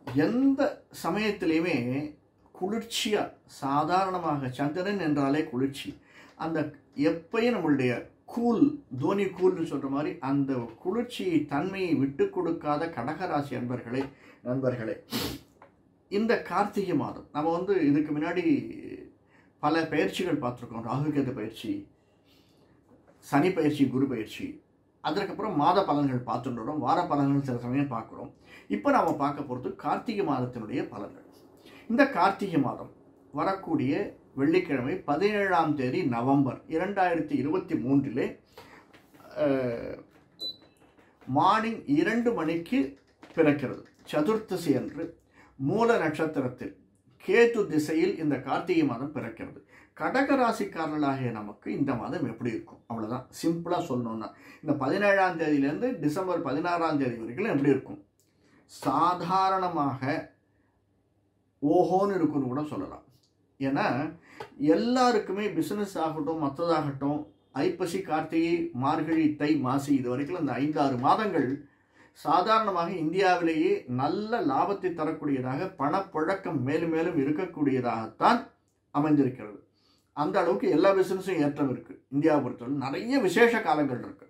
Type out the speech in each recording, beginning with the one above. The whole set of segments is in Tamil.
எந்த சமயத்திலையுமே குளிர்ச்சியா சாதாரணமாக சந்திரன் என்றாலே குளிர்ச்சி அந்த எப்பயும் நம்மளுடைய கூல் தோனி கூல்னு சொல்ற மாதிரி அந்த குளிர்ச்சியை தன்மையை விட்டு கொடுக்காத கடகராசி அன்பர்களே நண்பர்களே இந்த கார்த்திகை மாதம் நம்ம வந்து இதுக்கு முன்னாடி பல பயிற்சிகள் பார்த்துருக்கோம் ராகுகேது பயிற்சி சனி பயிற்சி குரு பயிற்சி அதற்கப்புறம் மாத பலன்கள் பார்த்துட்டு வரோம் வார பலன்கள் சில சமயம் பார்க்குறோம் இப்போ நாம பார்க்க போகிறது கார்த்திகை மாதத்தினுடைய பலன்கள் இந்த கார்த்திகை மாதம் வரக்கூடிய வெள்ளிக்கிழமை பதினேழாம் தேதி நவம்பர் இரண்டாயிரத்தி இருபத்தி மூன்றிலே மார்னிங் இரண்டு மணிக்கு பிறக்கிறது சதுர்த்தசி அன்று மூல நட்சத்திரத்தில் கேது திசையில் இந்த கார்த்திகை மாதம் பிறக்கிறது கடக ராசிக்காரர்களாகிய நமக்கு இந்த மாதம் எப்படி இருக்கும் அவ்வளவுதான் சிம்பிளா சொல்லணும்னா இந்த பதினேழாம் தேதியிலேருந்து டிசம்பர் பதினாறாம் தேதி வரைக்கும் எப்படி இருக்கும் சாதாரணமாக ஓஹோன்னு இருக்குன்னு கூட சொல்லலாம் ஏன்னா எல்லாருக்குமே பிசினஸ் ஆகட்டும் மற்றதாகட்டும் ஐப்பசி கார்த்திகை மார்கழி தை மாசி இது வரைக்கும் இந்த ஐந்தாறு மாதங்கள் சாதாரணமாக இந்தியாவிலேயே நல்ல லாபத்தை தரக்கூடியதாக பணப்புழக்கம் மேலும் மேலும் இருக்கக்கூடியதாகத்தான் அமைந்திருக்கிறது அந்த அளவுக்கு எல்லா பிசினஸும் ஏற்றம் இருக்கு இந்தியாவை பொறுத்தவரை நிறைய விசேஷ காலங்கள் இருக்கு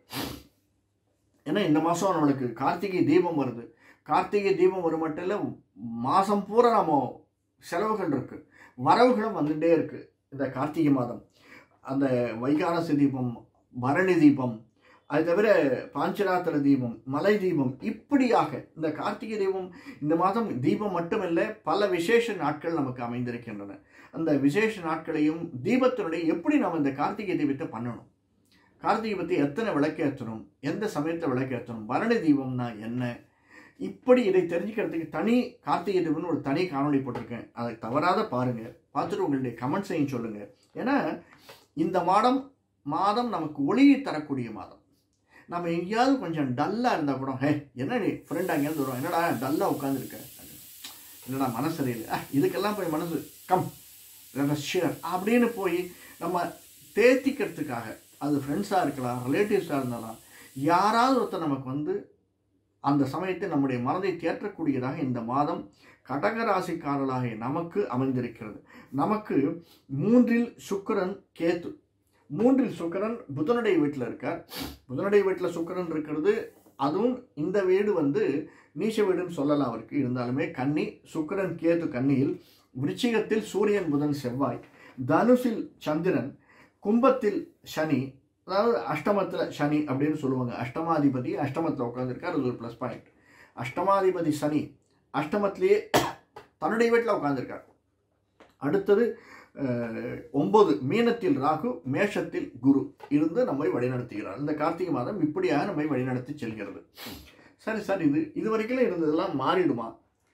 ஏன்னா இந்த மாதம் நம்மளுக்கு கார்த்திகை தீபம் வருது கார்த்திகை தீபம் ஒரு மட்டும் இல்லை மாதம் பூரா நம்ம செலவுகள் இருக்கு வரவுகளும் வந்துட்டே இருக்கு இந்த கார்த்திகை மாதம் அந்த வைகானச தீபம் பரணி தீபம் அது தவிர பாஞ்சராத்திர தீபம் மலை தீபம் இப்படியாக இந்த கார்த்திகை தீபம் இந்த மாதம் தீபம் மட்டுமல்ல பல விசேஷ நாட்கள் நமக்கு அமைந்திருக்கின்றன அந்த விசேஷ நாட்களையும் தீபத்தினுடைய எப்படி நம்ம இந்த கார்த்திகை தீபத்தை பண்ணணும் கார்த்திகை பற்றி எத்தனை விளக்கேற்றணும் எந்த சமயத்தை விளக்கேற்றணும் பரணி தீபம்னா என்ன இப்படி இதை தெரிஞ்சுக்கிறதுக்கு தனி கார்த்திகை தீபம்னு ஒரு தனி காணொளி போட்டிருக்கேன் அதை தவறாத பாருங்க பார்த்துட்டு உங்களுடைய கமெண்ட்ஸையும் சொல்லுங்க ஏன்னா இந்த மாதம் மாதம் நமக்கு ஒளியை தரக்கூடிய மாதம் நம்ம எங்கேயாவது கொஞ்சம் டல்லாக இருந்தால் கூட ஹே என்ன நீ ஃப்ரெண்ட் அங்கேருந்து வரும் என்னடா டல்லாக உட்காந்துருக்க என்னடா மனசு சரியில்லை "ஆ, இதுக்கெல்லாம் போய் மனசு கம் ஷேர் அப்படின்னு போய் நம்ம தேத்திக்கிறதுக்காக அது ஃப்ரெண்ட்ஸாக இருக்கலாம் ரிலேட்டிவ்ஸாக இருந்தாலும் யாராவது ஒருத்தர் நமக்கு வந்து அந்த சமயத்தை நம்முடைய மனதை தேற்றக்கூடியதாக இந்த மாதம் கடகராசிக்காரர்களாகிய நமக்கு அமைந்திருக்கிறது நமக்கு மூன்றில் சுக்கிரன் கேத்து மூன்றில் சுக்கிரன் புதனுடைய வீட்டில் இருக்கார் புதனுடைய வீட்டில் சுக்கிரன் இருக்கிறது அதுவும் இந்த வீடு வந்து நீச்ச வீடுன்னு சொல்லலாம் அவருக்கு இருந்தாலுமே கன்னி சுக்கிரன் கேது கன்னியில் விருச்சிகத்தில் சூரியன் புதன் செவ்வாய் தனுசில் சந்திரன் கும்பத்தில் சனி அதாவது அஷ்டமத்தில் சனி அப்படின்னு சொல்லுவாங்க அஷ்டமாதிபதி அஷ்டமத்தில் உட்காந்துருக்கார் அது ஒரு ப்ளஸ் பாயிண்ட் அஷ்டமாதிபதி சனி அஷ்டமத்திலேயே தன்னுடைய வீட்டில் உட்காந்துருக்கார் அடுத்தது அஹ், ஒன்பது மீனத்தில் ராகு மேஷத்தில் குரு இருந்து நம்மை வழிநடத்துகிறார் இந்த கார்த்திகை மாதம் இப்படியாக நம்மை வழிநடத்தி செல்கிறது சரி சார் இது இது வரைக்கும் இருந்ததெல்லாம் மாறிடுமா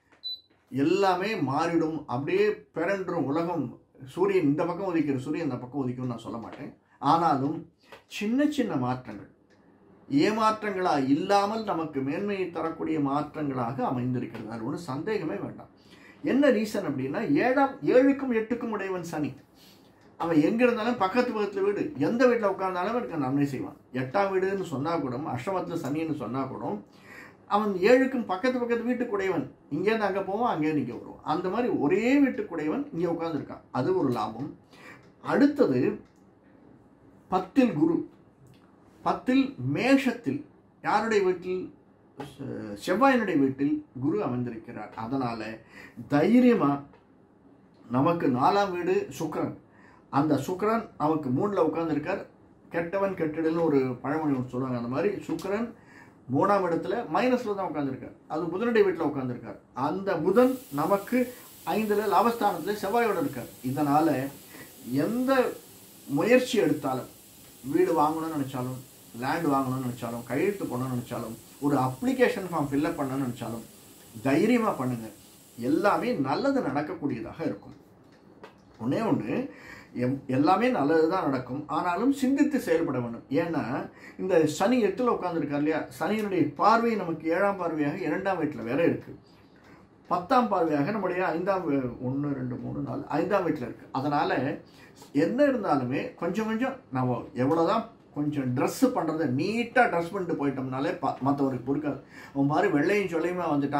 எல்லாமே மாறிடும் அப்படியே பிறன்றும் உலகம் சூரியன் இந்த பக்கம் உதிக்கிற சூரியன் இந்த பக்கம் உதிக்கும்னு நான் சொல்ல மாட்டேன் ஆனாலும் சின்ன சின்ன மாற்றங்கள் ஏமாற்றங்களா இல்லாமல் நமக்கு மேன்மையை தரக்கூடிய மாற்றங்களாக அமைந்திருக்கிறது அது ஒன்றும் சந்தேகமே வேண்டாம் என்ன ரீசன் அப்படின்னா ஏழாம் ஏழுக்கும் எட்டுக்கும் உடையவன் சனி அவன் எங்க இருந்தாலும் பக்கத்து பக்கத்துல வீடு எந்த வீட்டில் உட்கார்ந்தாலும் எனக்கு நன்மை செய்வான் எட்டாம் வீடுன்னு சொன்னா கூட அஷ்டமத்தில் சனின்னு சொன்னா கூட அவன் ஏழுக்கும் பக்கத்து பக்கத்து வீட்டுக்குடையவன் இங்கேருந்து அங்கே போவான் அங்கேருந்து இங்கே வருவான் அந்த மாதிரி ஒரே வீட்டுக்குடையவன் இங்கே உட்காந்துருக்கான் அது ஒரு லாபம் அடுத்தது பத்தில் குரு பத்தில் மேஷத்தில் யாருடைய வீட்டில் செ- செவ்வாயினுடைய வீட்டில் குரு அமர்ந்திருக்கிறார் அதனால தைரியமா நமக்கு நாலாம் வீடு சுக்கிரன் அந்த சுக்கிரன் நமக்கு மூணில் உட்கார்ந்திருக்கார் கெட்டவன் கெட்டிடல்னு ஒரு பழமொழி ஒன்று சொல்லுவாங்க அந்த மாதிரி சுக்கிரன் மூணாம் இடத்துல மைனஸ்ல தான் உட்காந்துருக்கார் அது புதனுடைய வீட்டில் உட்காந்துருக்கார் அந்த புதன் நமக்கு ஐந்துல லாபஸ்தானத்துல செவ்வாயோட இருக்கார் இதனால எந்த முயற்சி எடுத்தாலும் வீடு வாங்கணும்னு நினைச்சாலும் லேண்ட் வாங்கணும்னு நினைச்சாலும் கையெழுத்து போடணும்னு நினைச்சாலும் ஒரு அப்ளிகேஷன் ஃபார்ம் ஃபில்அப் பண்ணணும்னு நினைச்சாலும் தைரியமா பண்ணுங்க எல்லாமே நல்லது நடக்கக்கூடியதாக இருக்கும் ஒண்ணே ஒன்று எம் எல்லாமே நல்லது தான் நடக்கும் ஆனாலும் சிந்தித்து செயல்பட வேண்டும் ஏன்னா இந்த சனி எட்டில் உட்காந்துருக்கார் இல்லையா சனியினுடைய பார்வை நமக்கு ஏழாம் பார்வையாக இரண்டாம் வீட்டில் வேற இருக்கு பத்தாம் பார்வையாக நம்முடைய ஐந்தாம் ஒன்று ரெண்டு மூணு நாலு ஐந்தாம் வீட்டில் இருக்கு அதனால என்ன இருந்தாலுமே கொஞ்சம் கொஞ்சம் நம்ம எவ்வளோதான் கொஞ்சம் ட்ரெஸ் பண்ணுறதை நீட்டாக ட்ரெஸ் பண்ணிட்டு போயிட்டோம்னாலே ப மற்றவருக்கு பொறுக்காது அவன் மாதிரி வெள்ளையும் சொல்லையுமா வந்துட்டான்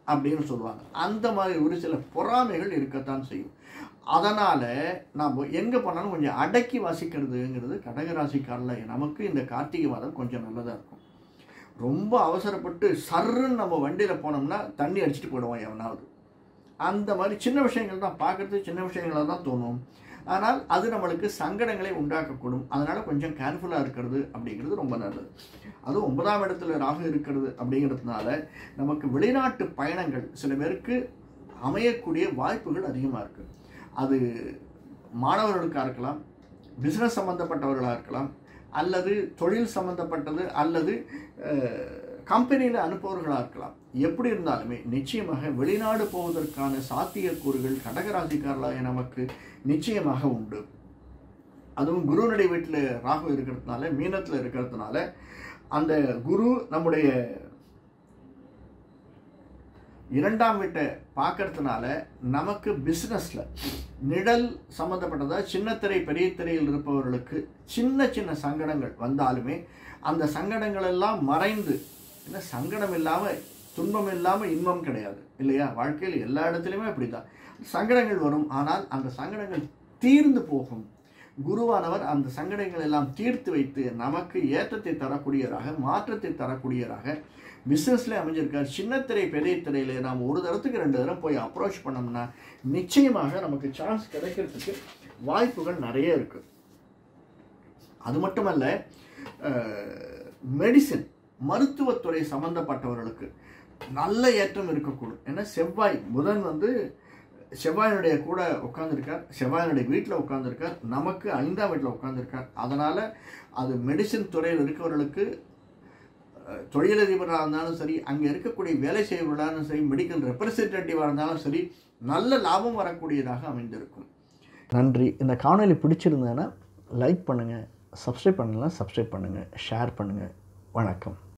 அப்படின்னு சொல்லுவாங்க அந்த மாதிரி ஒரு சில பொறாமைகள் இருக்கத்தான் செய்யும் அதனால் நாம் எங்கே போனாலும் கொஞ்சம் அடக்கி வாசிக்கிறதுங்கிறது கடகராசிக்காரில் நமக்கு இந்த கார்த்திகை மாதம் கொஞ்சம் நல்லதாக இருக்கும் ரொம்ப அவசரப்பட்டு சர்ருன்னு நம்ம வண்டியில் போனோம்னா தண்ணி அடிச்சுட்டு போயிடுவோம் எவனாவது அந்த மாதிரி சின்ன விஷயங்கள் தான் பார்க்குறது சின்ன விஷயங்களாக தான் தோணும் ஆனால் அது நம்மளுக்கு சங்கடங்களை உண்டாக்கக்கூடும் அதனால் கொஞ்சம் கேர்ஃபுல்லாக இருக்கிறது அப்படிங்கிறது ரொம்ப நல்லது அதுவும் ஒன்பதாம் இடத்துல ராகு இருக்கிறது அப்படிங்கிறதுனால நமக்கு வெளிநாட்டு பயணங்கள் சில பேருக்கு அமையக்கூடிய வாய்ப்புகள் அதிகமாக இருக்குது அது மாணவர்களுக்காக இருக்கலாம் பிஸ்னஸ் சம்மந்தப்பட்டவர்களாக இருக்கலாம் அல்லது தொழில் சம்மந்தப்பட்டது அல்லது கம்பெனியில் அனுப்புபவர்களாக இருக்கலாம் எப்படி இருந்தாலுமே நிச்சயமாக வெளிநாடு போவதற்கான சாத்தியக்கூறுகள் கடகராசிக்காரர்களாக நமக்கு நிச்சயமாக உண்டு அதுவும் குருனுடைய வீட்டில் ராகு இருக்கிறதுனால மீனத்தில் இருக்கிறதுனால அந்த குரு நம்முடைய இரண்டாம் வீட்டை பார்க்கறதுனால நமக்கு பிஸ்னஸில் நிழல் சம்மந்தப்பட்டதா சின்ன திரை பெரிய திரையில் இருப்பவர்களுக்கு சின்ன சின்ன சங்கடங்கள் வந்தாலுமே அந்த சங்கடங்கள் எல்லாம் மறைந்து ஏன்னா சங்கடம் இல்லாமல் துன்பம் இல்லாமல் இன்பம் கிடையாது இல்லையா வாழ்க்கையில் எல்லா இடத்துலையுமே அப்படி தான் சங்கடங்கள் வரும் ஆனால் அந்த சங்கடங்கள் தீர்ந்து போகும் குருவானவர் அந்த சங்கடங்கள் எல்லாம் தீர்த்து வைத்து நமக்கு ஏற்றத்தை தரக்கூடியவராக மாற்றத்தை தரக்கூடியவராக பிஸ்னஸில் அமைஞ்சிருக்கார் சின்ன திரை பெரிய திரையில நாம் ஒரு தரத்துக்கு ரெண்டு தரம் போய் அப்ரோச் பண்ணோம்னா நிச்சயமாக நமக்கு சான்ஸ் கிடைக்கிறதுக்கு வாய்ப்புகள் நிறைய இருக்கு அது மட்டுமல்ல மெடிசின் மருத்துவத்துறை சம்பந்தப்பட்டவர்களுக்கு நல்ல ஏற்றம் இருக்கக்கூடும் ஏன்னா செவ்வாய் புதன் வந்து செவ்வாயினுடைய கூட உட்காந்துருக்கார் செவ்வாயினுடைய வீட்டில் உட்காந்துருக்கார் நமக்கு ஐந்தாம் வீட்டில் உட்காந்துருக்கார் அதனால் அது மெடிசின் துறையில் இருக்கவர்களுக்கு அஹ், தொழிலதிபராக இருந்தாலும் சரி அங்கே இருக்கக்கூடிய வேலை செய்பவர்களாக இருந்தாலும் சரி மெடிக்கல் ரெப்ரசன்டேட்டிவாக இருந்தாலும் சரி நல்ல லாபம் வரக்கூடியதாக அமைந்திருக்கும் நன்றி இந்த காணொலி பிடிச்சிருந்தேன்னா லைக் பண்ணுங்கள் சப்ஸ்கிரைப் பண்ணலாம் சப்ஸ்கிரைப் பண்ணுங்கள் ஷேர் பண்ணுங்கள் வணக்கம்